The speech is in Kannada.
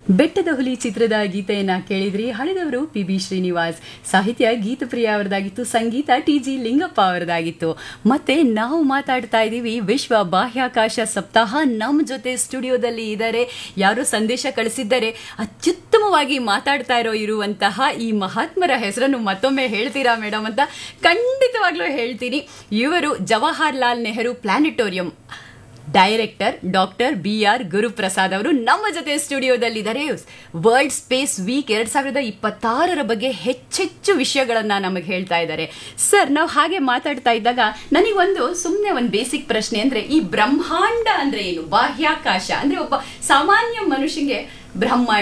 ಬೆಟ್ಟದ ಹುಲಿ ಚಿತ್ರದ ಗೀತೆಯನ್ನ ಕೇಳಿದ್ರಿ ಹಳೆದವರು ಪಿ ಬಿ ಶ್ರೀನಿವಾಸ್ ಸಾಹಿತ್ಯ ಗೀತಪ್ರಿಯ ಅವರದಾಗಿತ್ತು ಸಂಗೀತ ಟಿ ಜಿ ಲಿಂಗಪ್ಪ ಅವರದಾಗಿತ್ತು ಮತ್ತೆ ನಾವು ಮಾತಾಡ್ತಾ ಇದ್ದೀವಿ ವಿಶ್ವ ಬಾಹ್ಯಾಕಾಶ ಸಪ್ತಾಹ ನಮ್ಮ ಜೊತೆ ಸ್ಟುಡಿಯೋದಲ್ಲಿ ಇದ್ದಾರೆ ಯಾರೋ ಸಂದೇಶ ಕಳಿಸಿದ್ದಾರೆ ಅತ್ಯುತ್ತಮವಾಗಿ ಮಾತಾಡ್ತಾ ಇರೋ ಇರುವಂತಹ ಈ ಮಹಾತ್ಮರ ಹೆಸರನ್ನು ಮತ್ತೊಮ್ಮೆ ಹೇಳ್ತೀರಾ ಮೇಡಮ್ ಅಂತ ಖಂಡಿತವಾಗ್ಲೂ ಹೇಳ್ತೀನಿ ಇವರು Jawaharlal Nehru planetarium director doctor B R Guruprasad ಅವರು ನಮ್ಮ ಜೊತೆ ಸ್ಟುಡಿಯೋದಲ್ಲಿದ್ದಾರೆ ವರ್ಲ್ಡ್ ಸ್ಪೇಸ್ ವೀಕ್ ಎರಡ್ ಸಾವಿರದ ಇಪ್ಪತ್ತಾರರ ಬಗ್ಗೆ ಹೆಚ್ಚೆಚ್ಚು ವಿಷಯಗಳನ್ನ ನಮಗೆ ಹೇಳ್ತಾ ಇದ್ದಾರೆ ಸರ್ ನಾವು ಹಾಗೆ ಮಾತಾಡ್ತಾ ಇದ್ದಾಗ ನನಗೊಂದು ಸುಮ್ಮನೆ ಒಂದು ಬೇಸಿಕ್ ಪ್ರಶ್ನೆ ಅಂದ್ರೆ ಈ ಬ್ರಹ್ಮಾಂಡ ಅಂದ್ರೆ ಏನು ಬಾಹ್ಯಾಕಾಶ ಅಂದ್ರೆ ಒಬ್ಬ ಸಾಮಾನ್ಯ ಮನುಷ್ಯನಿಗೆ ಬ್ರಹ್ಮಾಂಡ